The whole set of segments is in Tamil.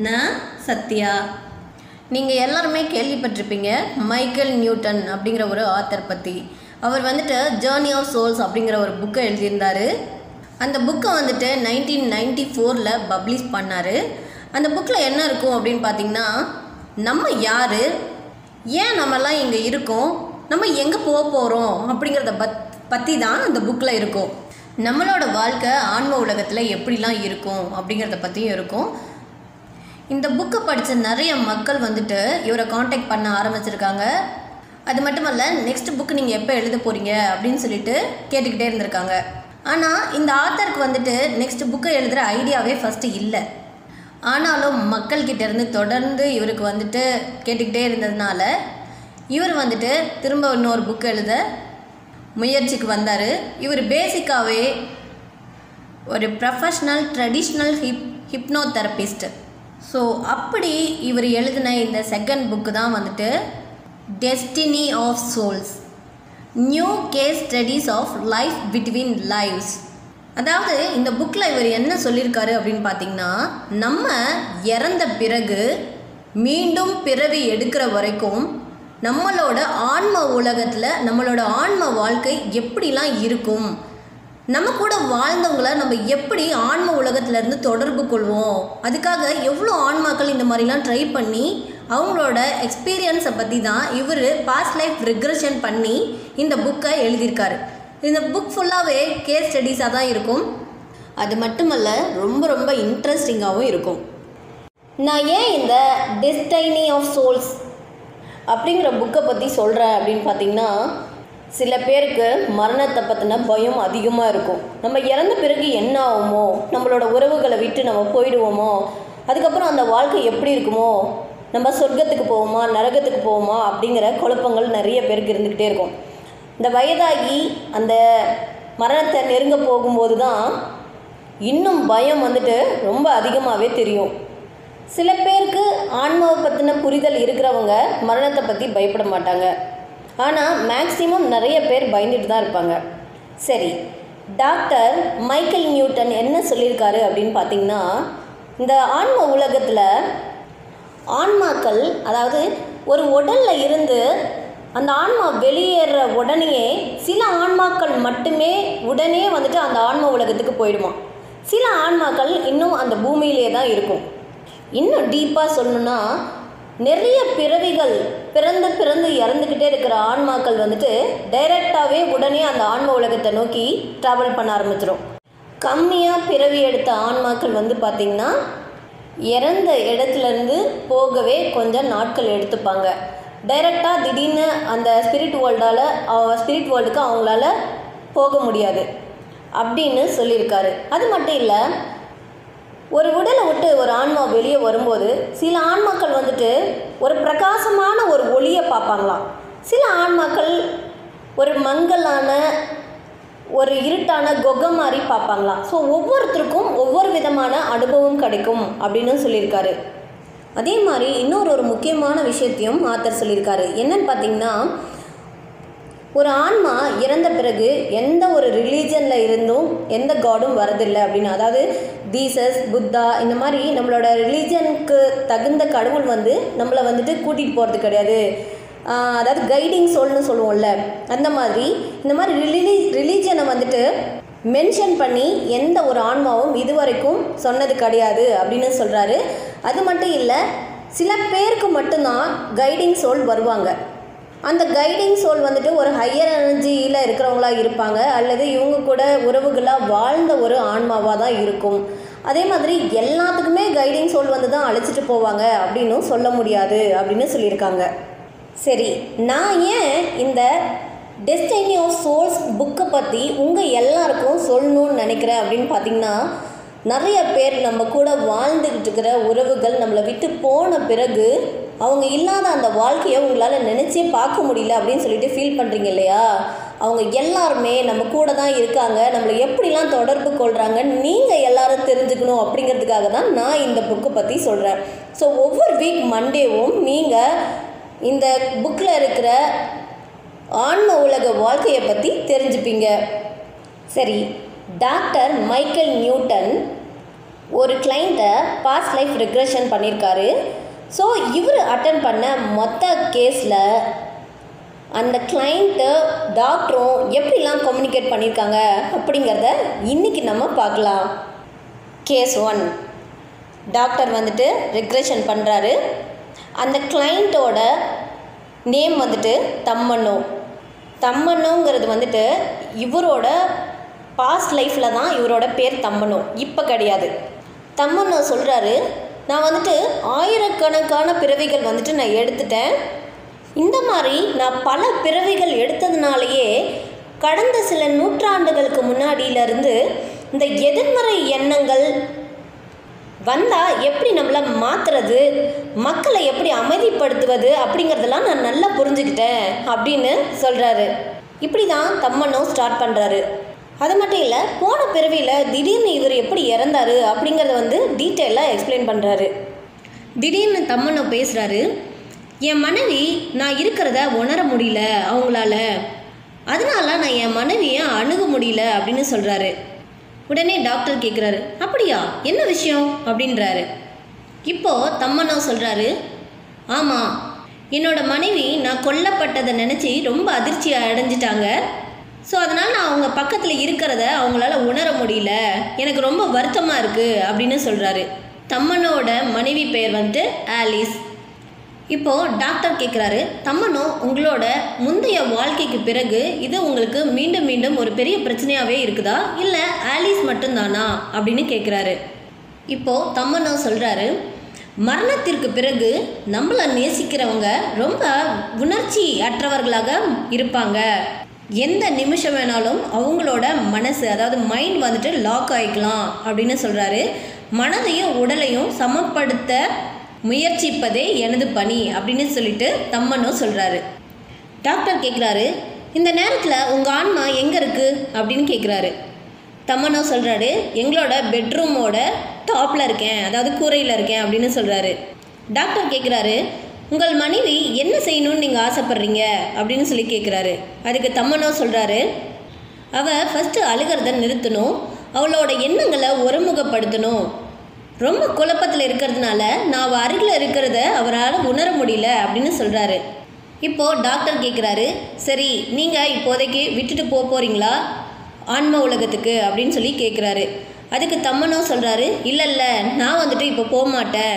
நான் சத்யா நீங்கள் எல்லாருமே கேள்விப்பட்டிருப்பீங்க மைக்கேல் நியூட்டன் அப்படிங்கிற ஒரு ஆத்தர் பற்றி அவர் வந்துட்டு ஜேர்னி ஆஃப் சோல்ஸ் அப்படிங்கிற ஒரு புக்கை எழுதியிருந்தார் அந்த புக்கை வந்துட்டு நைன்டீன் நைன்டி ஃபோரில் பப்ளிஷ் பண்ணார் அந்த புக்கில் என்ன இருக்கும் அப்படின்னு பார்த்தீங்கன்னா நம்ம யார் ஏன் நம்மலாம் இங்கே இருக்கோம் நம்ம எங்கே போக போகிறோம் அப்படிங்கிறத பத் பற்றி தான் அந்த புக்கில் இருக்கும் நம்மளோட வாழ்க்கை ஆன்ம உலகத்தில் எப்படிலாம் இருக்கும் அப்படிங்கிறத பற்றியும் இருக்கும் இந்த புக்கை படித்த நிறைய மக்கள் வந்துட்டு இவரை காண்டாக்ட் பண்ண ஆரம்பிச்சிருக்காங்க அது மட்டுமல்ல நெக்ஸ்ட் புக் நீங்கள் எப்போ எழுத போகிறீங்க அப்படின்னு சொல்லிட்டு கேட்டுக்கிட்டே இருந்திருக்காங்க ஆனால் இந்த ஆத்தருக்கு வந்துட்டு நெக்ஸ்ட் புக்கை எழுதுகிற ஐடியாவே ஃபஸ்ட்டு இல்லை ஆனாலும் மக்கள்கிட்ட இருந்து தொடர்ந்து இவருக்கு வந்துட்டு கேட்டுக்கிட்டே இருந்ததுனால இவர் வந்துட்டு திரும்ப இன்னொரு புக் எழுத முயற்சிக்கு வந்தார் இவர் பேசிக்காகவே ஒரு ப்ரொஃபஷ்னல் ட்ரெடிஷ்னல் ஹிப் ஹிப்னோ தெரபிஸ்ட் ஸோ அப்படி இவர் எழுதின இந்த செகண்ட் புக்கு தான் வந்துட்டு destiny of souls new case studies of life between lives அதாவது இந்த புக்கில் இவர் என்ன சொல்லியிருக்காரு அப்படின்னு பார்த்தீங்கன்னா நம்ம இறந்த பிறகு மீண்டும் பிறவி எடுக்கிற வரைக்கும் நம்மளோட ஆன்ம உலகத்தில் நம்மளோட ஆன்ம வாழ்க்கை எப்படிலாம் இருக்கும் நம்ம கூட வாழ்ந்தவங்கள நம்ம எப்படி ஆன்ம உலகத்திலேருந்து தொடர்பு கொள்வோம் அதுக்காக எவ்வளோ ஆன்மாக்கள் இந்த மாதிரிலாம் ட்ரை பண்ணி அவங்களோட எக்ஸ்பீரியன்ஸை பற்றி தான் இவர் பாஸ்ட் லைஃப் ரிக்ரெஷன் பண்ணி இந்த புக்கை எழுதியிருக்காரு இந்த புக் ஃபுல்லாகவே கேஸ் ஸ்டடீஸாக தான் இருக்கும் அது மட்டுமல்ல ரொம்ப ரொம்ப இன்ட்ரெஸ்டிங்காகவும் இருக்கும் நான் ஏன் இந்த டெஸ்டைனி ஆஃப் சோல்ஸ் அப்படிங்கிற புக்கை பற்றி சொல்கிறேன் அப்படின்னு பார்த்தீங்கன்னா சில பேருக்கு மரணத்தை பற்றின பயம் அதிகமாக இருக்கும் நம்ம இறந்த பிறகு என்ன ஆகுமோ நம்மளோட உறவுகளை விட்டு நம்ம போயிடுவோமோ அதுக்கப்புறம் அந்த வாழ்க்கை எப்படி இருக்குமோ நம்ம சொர்க்கத்துக்கு போவோமா நரகத்துக்கு போவோமா அப்படிங்கிற குழப்பங்கள் நிறைய பேருக்கு இருந்துக்கிட்டே இருக்கும் இந்த வயதாகி அந்த மரணத்தை நெருங்க போகும்போது தான் இன்னும் பயம் வந்துட்டு ரொம்ப அதிகமாகவே தெரியும் சில பேருக்கு ஆன்மாவை பற்றின புரிதல் இருக்கிறவங்க மரணத்தை பற்றி பயப்பட மாட்டாங்க ஆனால் மேக்சிமம் நிறைய பேர் பயந்துட்டு தான் இருப்பாங்க சரி டாக்டர் மைக்கேல் நியூட்டன் என்ன சொல்லியிருக்காரு அப்படின்னு பார்த்தீங்கன்னா இந்த ஆன்ம உலகத்தில் ஆன்மாக்கள் அதாவது ஒரு உடலில் இருந்து அந்த ஆன்மா வெளியேற உடனேயே சில ஆன்மாக்கள் மட்டுமே உடனே வந்துட்டு அந்த ஆன்ம உலகத்துக்கு போயிடுமா சில ஆன்மாக்கள் இன்னும் அந்த பூமியிலே தான் இருக்கும் இன்னும் டீப்பாக சொல்லணும்னா நிறைய பிறவிகள் பிறந்து பிறந்து இறந்துக்கிட்டே இருக்கிற ஆன்மாக்கள் வந்துட்டு டைரெக்டாகவே உடனே அந்த ஆன்ம உலகத்தை நோக்கி ட்ராவல் பண்ண ஆரம்பிச்சிடும் கம்மியாக பிறவி எடுத்த ஆன்மாக்கள் வந்து பார்த்திங்கன்னா இறந்த இடத்துலேருந்து போகவே கொஞ்சம் நாட்கள் எடுத்துப்பாங்க டைரெக்டாக திடீர்னு அந்த ஸ்பிரிட் வேர்ல்டால் ஸ்பிரிட் வேர்ல்டுக்கு அவங்களால போக முடியாது அப்படின்னு சொல்லியிருக்காரு அது மட்டும் இல்லை ஒரு உடலை விட்டு ஒரு ஆன்மா வெளியே வரும்போது சில ஆன்மாக்கள் வந்துட்டு ஒரு பிரகாசமான ஒரு ஒளியை பார்ப்பாங்களாம் சில ஆன்மாக்கள் ஒரு மங்கலான ஒரு இருட்டான கொகை மாதிரி பார்ப்பாங்களாம் ஸோ ஒவ்வொருத்தருக்கும் ஒவ்வொரு விதமான அனுபவம் கிடைக்கும் அப்படின்னு சொல்லியிருக்காரு அதே மாதிரி இன்னொரு ஒரு முக்கியமான விஷயத்தையும் ஆத்தர் சொல்லியிருக்காரு என்னன்னு பார்த்தீங்கன்னா ஒரு ஆன்மா இறந்த பிறகு எந்த ஒரு ரிலீஜனில் இருந்தும் எந்த காடும் வரதில்லை அப்படின்னு அதாவது தீசஸ் புத்தா இந்த மாதிரி நம்மளோட ரிலீஜனுக்கு தகுந்த கடவுள் வந்து நம்மளை வந்துட்டு கூட்டிகிட்டு போகிறது கிடையாது அதாவது கைடிங் சோல்னு சொல்லுவோம்ல அந்த மாதிரி இந்த மாதிரி ரிலி ரிலீஜனை வந்துட்டு மென்ஷன் பண்ணி எந்த ஒரு ஆன்மாவும் இதுவரைக்கும் சொன்னது கிடையாது அப்படின்னு சொல்கிறாரு அது மட்டும் இல்லை சில பேருக்கு மட்டும்தான் கைடிங் சோல் வருவாங்க அந்த கைடிங் சோல் வந்துட்டு ஒரு ஹையர் எனர்ஜியில் இருக்கிறவங்களா இருப்பாங்க அல்லது இவங்க கூட உறவுகளாக வாழ்ந்த ஒரு ஆன்மாவாக தான் இருக்கும் அதே மாதிரி எல்லாத்துக்குமே கைடிங் சோல் வந்து தான் அழைச்சிட்டு போவாங்க அப்படின்னும் சொல்ல முடியாது அப்படின்னு சொல்லியிருக்காங்க சரி நான் ஏன் இந்த டெஸ்டினி ஆஃப் சோல்ஸ் புக்கை பற்றி உங்கள் எல்லாருக்கும் சொல்லணும்னு நினைக்கிறேன் அப்படின்னு பார்த்தீங்கன்னா நிறைய பேர் நம்ம கூட வாழ்ந்துக்கிட்டு இருக்கிற உறவுகள் நம்மளை விட்டு போன பிறகு அவங்க இல்லாத அந்த வாழ்க்கையை உங்களால் நினச்சே பார்க்க முடியல அப்படின்னு சொல்லிட்டு ஃபீல் பண்ணுறீங்க இல்லையா அவங்க எல்லாருமே நம்ம கூட தான் இருக்காங்க நம்மளை எப்படிலாம் தொடர்பு கொள்கிறாங்க நீங்கள் எல்லாரும் தெரிஞ்சுக்கணும் அப்படிங்கிறதுக்காக தான் நான் இந்த புக்கை பற்றி சொல்கிறேன் ஸோ ஒவ்வொரு வீக் மண்டேவும் நீங்கள் இந்த புக்கில் இருக்கிற ஆன்ம உலக வாழ்க்கையை பற்றி தெரிஞ்சுப்பீங்க சரி டாக்டர் மைக்கேல் நியூட்டன் ஒரு கிளைண்ட்டை பாஸ்ட் லைஃப் ரிக்ரெஷன் பண்ணியிருக்காரு ஸோ இவர் அட்டன் பண்ண மொத்த கேஸில் அந்த கிளைண்ட்டு டாக்டரும் எப்படிலாம் கம்யூனிகேட் பண்ணியிருக்காங்க அப்படிங்கிறத இன்றைக்கி நம்ம பார்க்கலாம் கேஸ் ஒன் டாக்டர் வந்துட்டு ரிக்ரெஷன் பண்ணுறாரு அந்த கிளைண்ட்டோட நேம் வந்துட்டு தம்மண்ணு தம்மண்ணுங்கிறது வந்துட்டு இவரோட பாஸ்ட் லைஃப்பில் தான் இவரோட பேர் தம்மண்ணு இப்போ கிடையாது தம்மண்ணு சொல்கிறாரு நான் வந்துட்டு ஆயிரக்கணக்கான பிறவிகள் வந்துட்டு நான் எடுத்துட்டேன் இந்த மாதிரி நான் பல பிறவிகள் எடுத்ததுனாலேயே கடந்த சில நூற்றாண்டுகளுக்கு முன்னாடியிலேருந்து இந்த எதிர்மறை எண்ணங்கள் வந்தால் எப்படி நம்மளை மாற்றுறது மக்களை எப்படி அமைதிப்படுத்துவது அப்படிங்கிறதெல்லாம் நான் நல்லா புரிஞ்சுக்கிட்டேன் அப்படின்னு சொல்கிறாரு இப்படி தான் தம்மனும் ஸ்டார்ட் பண்ணுறாரு அது மட்டும் இல்லை போன பிறவியில் திடீர்னு இவர் எப்படி இறந்தாரு அப்படிங்கிறத வந்து டீட்டெயிலாக எக்ஸ்பிளைன் பண்ணுறாரு திடீர்னு தம்மனோ பேசுகிறாரு என் மனைவி நான் இருக்கிறத உணர முடியல அவங்களால அதனால நான் என் மனைவியை அணுக முடியல அப்படின்னு சொல்கிறாரு உடனே டாக்டர் கேட்குறாரு அப்படியா என்ன விஷயம் அப்படின்றாரு இப்போ தம்மனோ சொல்கிறாரு ஆமாம் என்னோட மனைவி நான் கொல்லப்பட்டதை நினச்சி ரொம்ப அதிர்ச்சி அடைஞ்சிட்டாங்க ஸோ அதனால் நான் அவங்க பக்கத்தில் இருக்கிறத அவங்களால உணர முடியல எனக்கு ரொம்ப வருத்தமாக இருக்குது அப்படின்னு சொல்கிறாரு தம்மனோட மனைவி பெயர் வந்துட்டு ஆலிஸ் இப்போது டாக்டர் கேட்குறாரு தம்மனோ உங்களோட முந்தைய வாழ்க்கைக்கு பிறகு இது உங்களுக்கு மீண்டும் மீண்டும் ஒரு பெரிய பிரச்சனையாகவே இருக்குதா இல்லை ஆலிஸ் மட்டும்தானா அப்படின்னு கேட்குறாரு இப்போது தம்மனோ சொல்கிறாரு மரணத்திற்கு பிறகு நம்மளை நேசிக்கிறவங்க ரொம்ப உணர்ச்சி அற்றவர்களாக இருப்பாங்க எந்த நிமிஷம் வேணாலும் அவங்களோட மனசு அதாவது மைண்ட் வந்துட்டு லாக் ஆகிக்கலாம் அப்படின்னு சொல்கிறாரு மனதையும் உடலையும் சமப்படுத்த முயற்சிப்பதே எனது பணி அப்படின்னு சொல்லிட்டு தம்மனும் சொல்கிறாரு டாக்டர் கேட்குறாரு இந்த நேரத்தில் உங்கள் ஆன்மா எங்கே இருக்குது அப்படின்னு கேட்குறாரு தம்மனோ சொல்கிறாரு எங்களோட பெட்ரூமோட டாப்பில் இருக்கேன் அதாவது கூரையில் இருக்கேன் அப்படின்னு சொல்கிறாரு டாக்டர் கேட்குறாரு உங்கள் மனைவி என்ன செய்யணும்னு நீங்கள் ஆசைப்பட்றீங்க அப்படின்னு சொல்லி கேட்குறாரு அதுக்கு தம்மனோ சொல்கிறாரு அவள் ஃபஸ்ட்டு அழுகிறத நிறுத்தணும் அவளோட எண்ணங்களை ஒருமுகப்படுத்தணும் ரொம்ப குழப்பத்தில் இருக்கிறதுனால நான் அவள் அருகில் இருக்கிறத அவரால் உணர முடியல அப்படின்னு சொல்கிறாரு இப்போது டாக்டர் கேட்குறாரு சரி நீங்கள் இப்போதைக்கு விட்டுட்டு போக போகிறீங்களா ஆன்ம உலகத்துக்கு அப்படின்னு சொல்லி கேட்குறாரு அதுக்கு தம்மனும் சொல்கிறாரு இல்லை இல்லை நான் வந்துட்டு இப்போ போக மாட்டேன்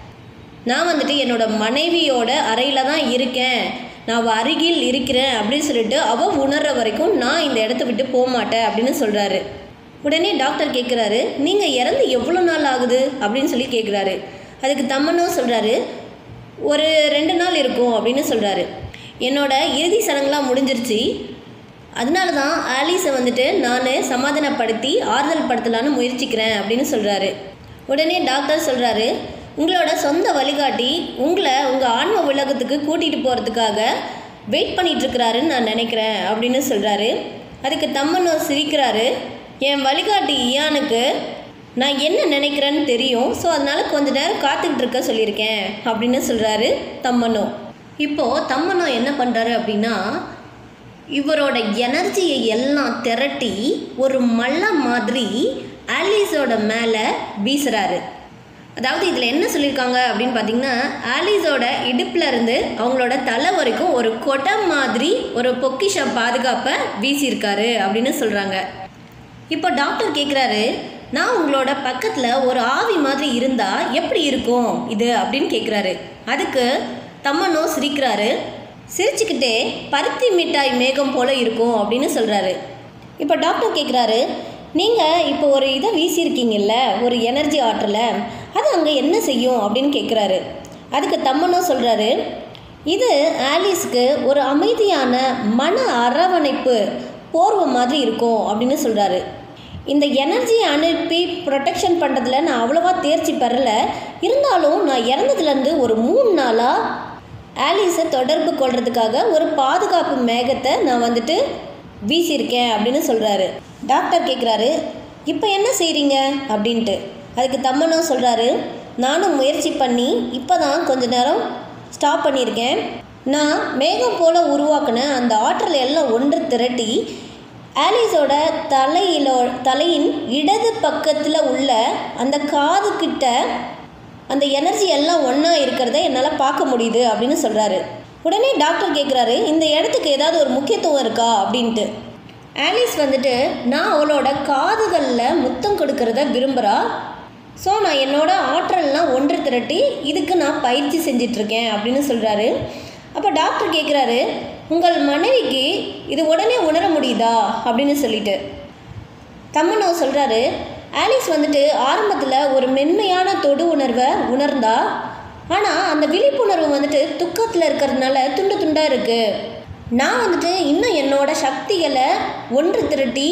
நான் வந்துட்டு என்னோட மனைவியோட அறையில் தான் இருக்கேன் நான் அவள் அருகில் இருக்கிறேன் அப்படின்னு சொல்லிட்டு அவள் உணர்ற வரைக்கும் நான் இந்த இடத்த விட்டு போக மாட்டேன் அப்படின்னு சொல்கிறாரு உடனே டாக்டர் கேட்குறாரு நீங்கள் இறந்து எவ்வளோ நாள் ஆகுது அப்படின்னு சொல்லி கேட்குறாரு அதுக்கு தம்மனும் சொல்கிறாரு ஒரு ரெண்டு நாள் இருக்கும் அப்படின்னு சொல்கிறாரு என்னோட இறுதி சடங்குலாம் முடிஞ்சிருச்சு அதனால தான் ஆலீஸை வந்துட்டு நான் சமாதானப்படுத்தி ஆறுதல் படுத்தலான்னு முயற்சிக்கிறேன் அப்படின்னு சொல்கிறாரு உடனே டாக்டர் சொல்கிறாரு உங்களோட சொந்த வழிகாட்டி உங்களை உங்கள் ஆன்ம உலகத்துக்கு கூட்டிகிட்டு போகிறதுக்காக வெயிட் பண்ணிகிட்ருக்கிறாருன்னு நான் நினைக்கிறேன் அப்படின்னு சொல்கிறாரு அதுக்கு தம்மனோ சிரிக்கிறாரு என் வழிகாட்டி இயானுக்கு நான் என்ன நினைக்கிறேன்னு தெரியும் ஸோ அதனால் கொஞ்ச நேரம் காத்துக்கிட்டு இருக்க சொல்லியிருக்கேன் அப்படின்னு சொல்கிறாரு தம்மனோ இப்போது தம்மனோ என்ன பண்ணுறாரு அப்படின்னா இவரோட எனர்ஜியை எல்லாம் திரட்டி ஒரு மல்ல மாதிரி ஆலிஸோட மேலே வீசுறாரு அதாவது இதில் என்ன சொல்லியிருக்காங்க அப்படின்னு பார்த்தீங்கன்னா ஆலிஸோட இடுப்புல இருந்து அவங்களோட தலை வரைக்கும் ஒரு கொடை மாதிரி ஒரு பொக்கிஷ பாதுகாப்பை வீசியிருக்காரு அப்படின்னு சொல்கிறாங்க இப்போ டாக்டர் கேட்குறாரு நான் உங்களோட பக்கத்தில் ஒரு ஆவி மாதிரி இருந்தால் எப்படி இருக்கும் இது அப்படின்னு கேட்குறாரு அதுக்கு தம்மனோ சிரிக்கிறாரு சிரிச்சுக்கிட்டே பருத்தி மிட்டாய் மேகம் போல இருக்கும் அப்படின்னு சொல்கிறாரு இப்போ டாக்டர் கேட்குறாரு நீங்கள் இப்போ ஒரு இதை வீசியிருக்கீங்கல்ல ஒரு எனர்ஜி ஆற்றலை அது அங்கே என்ன செய்யும் அப்படின்னு கேட்குறாரு அதுக்கு தம்மனோ சொல்கிறாரு இது ஆலிஸ்க்கு ஒரு அமைதியான மன அரவணைப்பு போர்வை மாதிரி இருக்கும் அப்படின்னு சொல்கிறாரு இந்த எனர்ஜியை அனுப்பி ப்ரொடெக்ஷன் பண்ணுறதுல நான் அவ்வளோவா தேர்ச்சி பெறல இருந்தாலும் நான் இறந்ததுலேருந்து ஒரு மூணு நாளாக ஆலிஸை தொடர்பு கொள்றதுக்காக ஒரு பாதுகாப்பு மேகத்தை நான் வந்துட்டு வீசியிருக்கேன் அப்படின்னு சொல்கிறாரு டாக்டர் கேட்குறாரு இப்போ என்ன செய்கிறீங்க அப்படின்ட்டு அதுக்கு தம்மனும் சொல்கிறாரு நானும் முயற்சி பண்ணி இப்போ தான் கொஞ்ச நேரம் ஸ்டாப் பண்ணியிருக்கேன் நான் மேகம் போல் உருவாக்கின அந்த ஆற்றலை எல்லாம் ஒன்று திரட்டி ஆலிஸோட தலையிலோ தலையின் இடது பக்கத்தில் உள்ள அந்த காது கிட்ட அந்த எனர்ஜி எல்லாம் ஒன்றா இருக்கிறத என்னால் பார்க்க முடியுது அப்படின்னு சொல்கிறாரு உடனே டாக்டர் கேட்குறாரு இந்த இடத்துக்கு ஏதாவது ஒரு முக்கியத்துவம் இருக்கா அப்படின்ட்டு ஆலிஸ் வந்துட்டு நான் அவளோட காதுகளில் முத்தம் கொடுக்கறத விரும்புகிறா ஸோ நான் என்னோட ஆற்றல்லாம் ஒன்று திரட்டி இதுக்கு நான் பயிற்சி செஞ்சிட்ருக்கேன் அப்படின்னு சொல்கிறாரு அப்போ டாக்டர் கேட்குறாரு உங்கள் மனைவிக்கு இது உடனே உணர முடியுதா அப்படின்னு சொல்லிட்டு தம்மனோ சொல்கிறாரு ஆலிஸ் வந்துட்டு ஆரம்பத்தில் ஒரு மென்மையான தொடு உணர்வை உணர்ந்தா ஆனால் அந்த விழிப்புணர்வு வந்துட்டு துக்கத்தில் இருக்கிறதுனால துண்டு துண்டாக இருக்குது நான் வந்துட்டு இன்னும் என்னோட சக்திகளை ஒன்று திரட்டி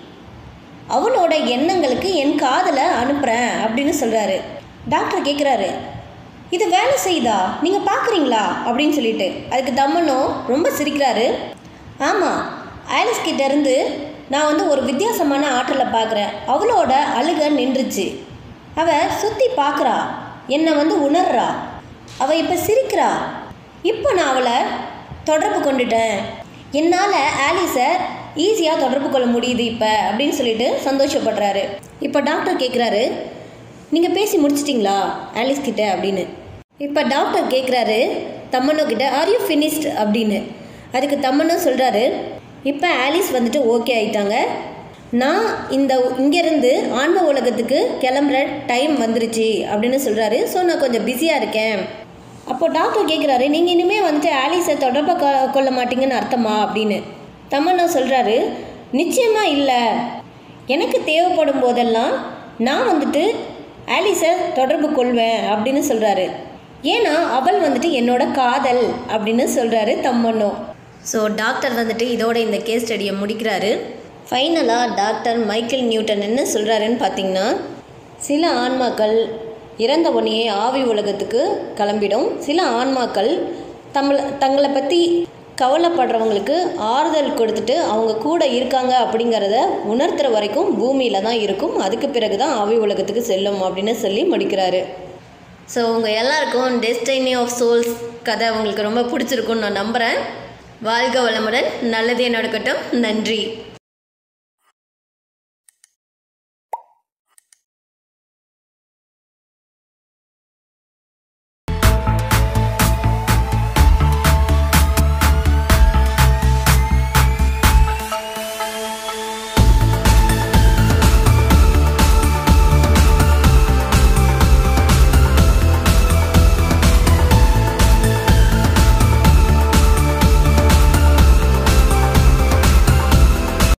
அவளோட எண்ணங்களுக்கு என் காதலை அனுப்புகிறேன் அப்படின்னு சொல்கிறாரு டாக்டர் கேட்குறாரு இது வேலை செய்யுதா நீங்கள் பார்க்குறீங்களா அப்படின்னு சொல்லிட்டு அதுக்கு தம்மனோ ரொம்ப சிரிக்கிறாரு ஆமாம் ஆலிஸ் கிட்ட இருந்து நான் வந்து ஒரு வித்தியாசமான ஆற்றலை பார்க்குறேன் அவளோட அழுக நின்றுச்சு அவ சுற்றி பார்க்குறா என்னை வந்து உணர்றா அவள் இப்போ சிரிக்கிறா இப்போ நான் அவளை தொடர்பு கொண்டுட்டேன் என்னால் ஆலிஸை ஈஸியாக தொடர்பு கொள்ள முடியுது இப்போ அப்படின்னு சொல்லிட்டு சந்தோஷப்படுறாரு இப்போ டாக்டர் கேட்குறாரு நீங்கள் பேசி முடிச்சிட்டிங்களா ஆலிஸ் கிட்ட அப்படின்னு இப்போ டாக்டர் கேட்குறாரு தம்மனோ கிட்ட ஆர் யூ ஃபினிஷ்ட் அப்படின்னு அதுக்கு தம்மனோ சொல்கிறாரு இப்போ ஆலிஸ் வந்துட்டு ஓகே ஆயிட்டாங்க நான் இந்த இங்கேருந்து ஆன்ம உலகத்துக்கு கிளம்புற டைம் வந்துருச்சு அப்படின்னு சொல்கிறாரு ஸோ நான் கொஞ்சம் பிஸியாக இருக்கேன் அப்போ டாக்டர் கேட்குறாரு நீங்கள் இனிமேல் வந்துட்டு ஆலிஸை தொடர்பு கொ கொள்ள மாட்டீங்கன்னு அர்த்தமா அப்படின்னு தமன்னா சொல்கிறாரு நிச்சயமாக இல்லை எனக்கு தேவைப்படும் போதெல்லாம் நான் வந்துட்டு ஆலிஸை தொடர்பு கொள்வேன் அப்படின்னு சொல்கிறாரு ஏன்னா அவள் வந்துட்டு என்னோட காதல் அப்படின்னு சொல்கிறாரு தம்மன்னோ ஸோ டாக்டர் வந்துட்டு இதோட இந்த கேஸ் ஸ்டடியை முடிக்கிறாரு ஃபைனலாக டாக்டர் மைக்கேல் நியூட்டன் என்ன சொல்கிறாருன்னு பார்த்தீங்கன்னா சில ஆன்மாக்கள் இறந்த உடனே ஆவி உலகத்துக்கு கிளம்பிடும் சில ஆன்மாக்கள் தம்மளை தங்களை பற்றி கவலைப்படுறவங்களுக்கு ஆறுதல் கொடுத்துட்டு அவங்க கூட இருக்காங்க அப்படிங்கிறத உணர்த்துற வரைக்கும் பூமியில் தான் இருக்கும் அதுக்கு பிறகு தான் ஆவி உலகத்துக்கு செல்லும் அப்படின்னு சொல்லி முடிக்கிறாரு ஸோ உங்கள் எல்லாருக்கும் டெஸ்டைனி ஆஃப் சோல்ஸ் கதை உங்களுக்கு ரொம்ப பிடிச்சிருக்குன்னு நான் நம்புகிறேன் வாழ்க வளமுடன் நல்லதே நடக்கட்டும் நன்றி